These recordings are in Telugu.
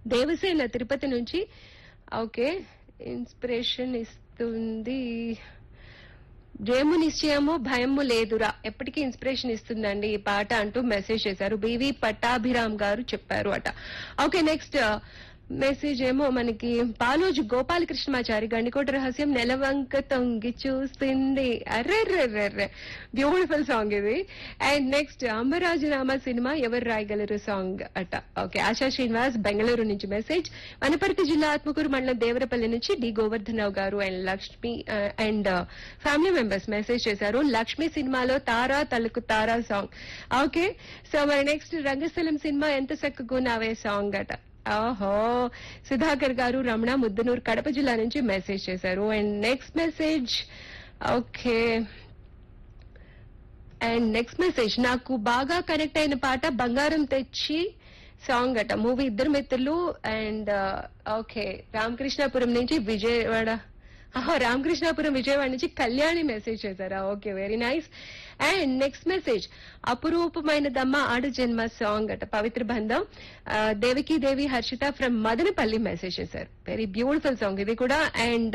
దేవసేన తిరుపతి నుంచి ఓకే ఇన్స్పిరేషన్ ఇస్తుంది జయము నిశ్చయము భయము లేదురా ఎప్పటికీ ఇన్స్పిరేషన్ ఇస్తుందండి ఈ పాట అంటూ మెసేజ్ చేశారు బివి పట్టాభిరామ్ గారు చెప్పారు అట ఓకే నెక్స్ట్ మెసేజ్ ఏమో మనకి పాలోజు గోపాలకృష్ణమాచారి గండికోట రహస్యం నెలవంక తొంగి చూస్తుంది అర్రెర్రెర్రెర్రె బ్యూటిఫుల్ సాంగ్ ఇది అండ్ నెక్స్ట్ అంబరాజునామా సినిమా ఎవరు రాయగలరు సాంగ్ అట ఓకే ఆశా శ్రీనివాస్ బెంగళూరు నుంచి మెసేజ్ వనపర్తి జిల్లా ఆత్మకూరు మండలం దేవరపల్లి నుంచి D Govardhanarao garu and Lakshmi and family members message చేశారు లక్ష్మి సినిమాలో తారా తలుకు తారా సాంగ్ ఓకే సో మరి నెక్స్ట్ రంగస్థలం సినిమా ఎంత చక్కగున్నావే సాంగ్ అట ఓహో సుధాకర్ గారు రమణ ముద్దనూరు కడప జిల్లా నుంచి మెసేజ్ చేశారు and next message okay and next message నాకు బాగా కనెక్ట్ అయిన పాట బంగారం తెచ్చి సాంగ్ అట మూవీ ఇద్దరు మిత్రులు అండ్ ఓకే రామకృష్ణాపురం నుంచి విజయవాడ ఆహా, రామకృష్ణాపురం విజయవాడ నుంచి కళ్యాణి మెసేజ్ చేశారా okay very nice and next message అపురూపమైనదమ్మ ఆడు జన్మ సాంగ్ అట పవిత్ర బంధం ఆ, దేవికి దేవి హర్షిత ఫ్రమ్ మదనపల్లి మెసేజ్ చేశారు వెరీ బ్యూటిఫుల్ సాంగ్ ఇది కూడా అండ్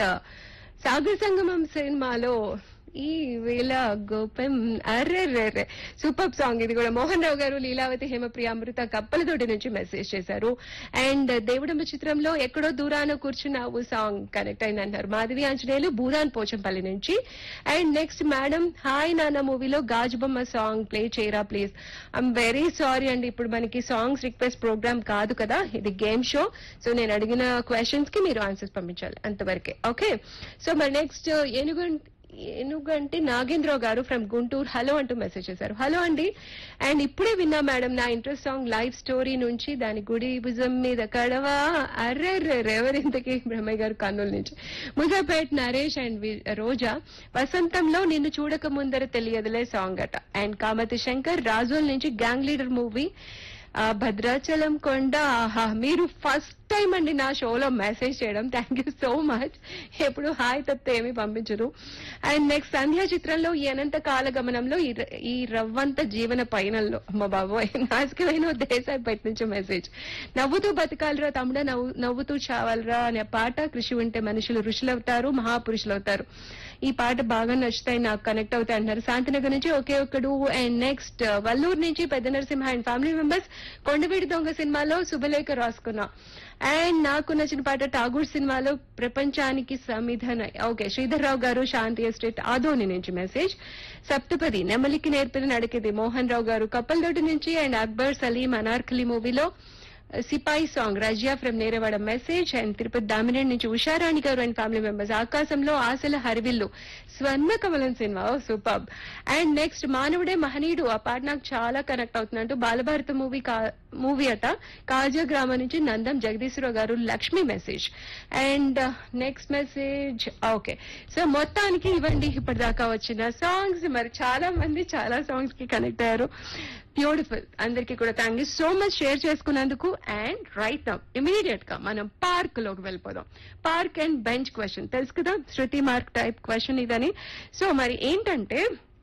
సాగర్ సంగమం సినిమాలో ఈ వేళ గోపం అర్రెర్రెర్రె సూపర్ సాంగ్ ఇది కూడా మోహన్ రావు గారు లీలావతి హేమప్రియ అమృత కప్పలతోటి నుంచి మెసేజ్ చేశారు అండ్ దేవుడమ్మ చిత్రంలో ఎక్కడో దూరాన కూర్చున్నావు సాంగ్ కనెక్ట్ అయింది అంటారు మాధవి ఆంజనేయులు భూదాన్ పోచంపల్లి నుంచి అండ్ నెక్స్ట్ మేడం హాయ్ నాన్న మూవీలో గాజుబొమ్మ సాంగ్ ప్లే చేయరా ప్లీజ్ ఐఎమ్ వెరీ సారీ అండి ఇప్పుడు మనకి సాంగ్స్ రిక్వెస్ట్ ప్రోగ్రామ్ కాదు కదా ఇది గేమ్ షో సో నేను అడిగిన క్వశ్చన్స్ కి మీరు ఆన్సర్స్ పంపించాలి అంతవరకే ఓకే సో మరి నెక్స్ట్ ఏనుగు ఏనుగంటి నాగేంద్రరావు గారు ఫ్రమ్ గుంటూరు హలో అంటూ మెసేజ్ చేశారు హలో అండి అండ్ ఇప్పుడే విన్నా మేడం నా ఇంట్రెస్ట్ సాంగ్ లైవ్ స్టోరీ నుంచి దాని గుడి భుజం మీద కడవా అర్రెర్రె ఎవరింతకి బ్రహ్మయ్య గారు కర్నూలు నుంచి ముజాపేట్ నరేష్ అండ్ వి- రోజా వసంతంలో నిన్ను చూడక ముందర తెలియదులే సాంగ్ అట అండ్ కామతి శంకర్ రాజోల్ నుంచి గ్యాంగ్ లీడర్ మూవీ ఆ, భద్రాచలం కొండ ఆహా మీరు ఫస్ట్ టైం అండి నా షోలో మెసేజ్ చేయడం థ్యాంక్ యూ సో మచ్ ఎప్పుడు హాయ్ తప్పితే ఏమీ పంపించరు అండ్ నెక్స్ట్ సంధ్యా చిత్రంలో ఈ అనంత కాల గమనంలో ఈ ర- ఈ రవ్వంత జీవన పయనంలో అమ్మ బాబోయ్ నాశకమైన దేశాయిపేట నుంచి మెసేజ్ నవ్వుతూ బతకాలిరా తమ్ముడ నవ్వు నవ్వుతూ చావాలిరా అనే పాట కృషి ఉంటే మనుషులు ఋషులవుతారు మహాపురుషులు అవుతారు ఈ పాట బాగా నచ్చుతాయి నాకు కనెక్ట్ అవుతాయి అంటున్నారు శాంతినగర్ నుంచి ఒకే ఒక్కడు అండ్ నెక్స్ట్ వల్లూరు నుంచి పెద్ద Narasimha and family members Kondaveeti Donga cinema శుభలేఖ రాసుకున్నా అండ్ నాకు నచ్చిన పాట ఠాగూర్ సినిమాలో ప్రపంచానికి సమిధన ఓకే శ్రీధర్ రావు గారు శాంతి ఎస్టేట్ ఆదోని నుంచి మెసేజ్ సప్తపది నెమలికి నేర్పిన నడికిది మోహన్ రావు గారు కప్పల్దొడ్డి నుంచి అండ్ అక్బర్ సలీం అనార్కలి మూవీలో సిపాయి song Razia from Nerewada message and Tirupati Damineni నుంచి ఉషారాణి గారు అండ్ ఫ్యామిలీ మెంబర్స్ ఆకాశంలో ఆశల హరివిల్లు స్వర్ణ కమలం సినిమా సూపర్ అండ్ నెక్స్ట్ మానవుడే మహనీయుడు ఆ పాట నాకు చాలా కనెక్ట్ అవుతుందంటూ బాలభారత మూవీ మూవీ అట కాజా గ్రామం నుంచి Nandam Jagadeeswararao garu Lakshmi message and next message okay so మొత్తానికి ఇవ్వండి ఇప్పటిదాకా వచ్చిన సాంగ్స్ మరి చాలా మంది చాలా సాంగ్స్ కి కనెక్ట్ అయ్యారు బ్యూటిఫుల్ అందరికీ కూడా thank you so much share చేసుకున్నందుకు అండ్ రైట్ నౌ ఇమీడియట్ గా మనం పార్క్ లోకి వెళ్ళిపోదాం పార్క్ అండ్ బెంచ్ క్వశ్చన్ తెలుసు కదా శృతి మార్క్ టైప్ క్వశ్చన్ ఇదని సో మరి ఏంటంటే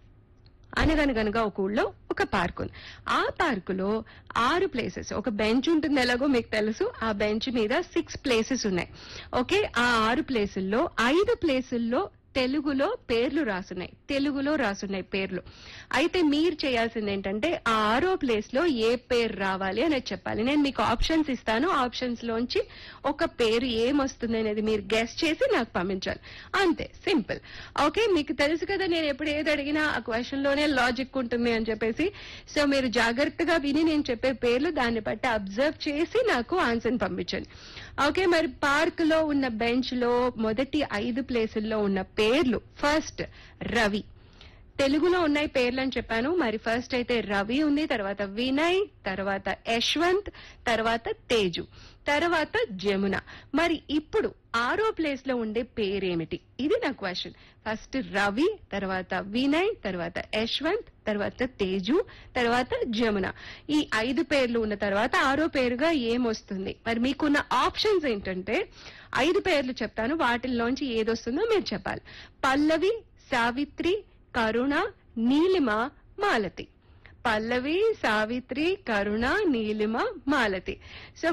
అనగనగనగా ఒక ఊళ్ళో ఒక పార్క్ ఉంది ఆ పార్కులో ఆరు ప్లేసెస్ ఒక బెంచ్ ఉంటుంది ఎలాగో మీకు తెలుసు ఆ బెంచ్ మీద సిక్స్ ప్లేసెస్ ఉన్నాయి ఓకే ఆ ఆరు ప్లేసుల్లో ఐదు ప్లేసుల్లో తెలుగులో పేర్లు రాసున్నాయి తెలుగులో రాసున్నాయి పేర్లు అయితే మీరు చేయాల్సింది ఏంటంటే ఆ ఆరో ప్లేస్ లో ఏ పేరు రావాలి అనేది చెప్పాలి నేను మీకు ఆప్షన్స్ ఇస్తాను ఆప్షన్స్ లోంచి ఒక పేరు ఏమొస్తుంది అనేది మీరు గెస్ట్ చేసి నాకు పంపించాలి అంతే సింపుల్ ఓకే మీకు తెలుసు కదా నేను ఎప్పుడు ఏది అడిగినా ఆ క్వశ్చన్ లోనే లాజిక్ ఉంటుంది అని చెప్పేసి సో మీరు జాగ్రత్తగా విని నేను చెప్పే పేర్లు దాన్ని బట్టి అబ్జర్వ్ చేసి నాకు ఆన్సర్ పంపించండి ఓకే మరి పార్క్ లో ఉన్న బెంచ్ లో మొదటి ఐదు ప్లేసుల్లో ఉన్న పేర్లు ఫస్ట్ రవి తెలుగులో ఉన్నాయి పేర్లు అని చెప్పాను మరి ఫస్ట్ అయితే రవి ఉంది తర్వాత వినయ్ తర్వాత యశ్వంత్ తర్వాత తేజు తర్వాత జమున మరి ఇప్పుడు ఆరో ప్లేస్ లో ఉండే పేరేమిటి ఇది నా క్వశ్చన్ ఫస్ట్ రవి తర్వాత వినయ్ తర్వాత యశ్వంత్ తర్వాత తేజు తర్వాత జమున ఈ ఐదు పేర్లు ఉన్న తర్వాత ఆరో పేరుగా ఏమొస్తుంది మరి మీకున్న ఆప్షన్స్ ఏంటంటే ఐదు పేర్లు చెప్తాను వాటిల్లోంచి ఏదొస్తుందో మీరు చెప్పాలి పల్లవి సావిత్రి కరుణ నీలిమ మాలతి పల్లవి సావిత్రి కరుణ నీలిమ మాలతి సో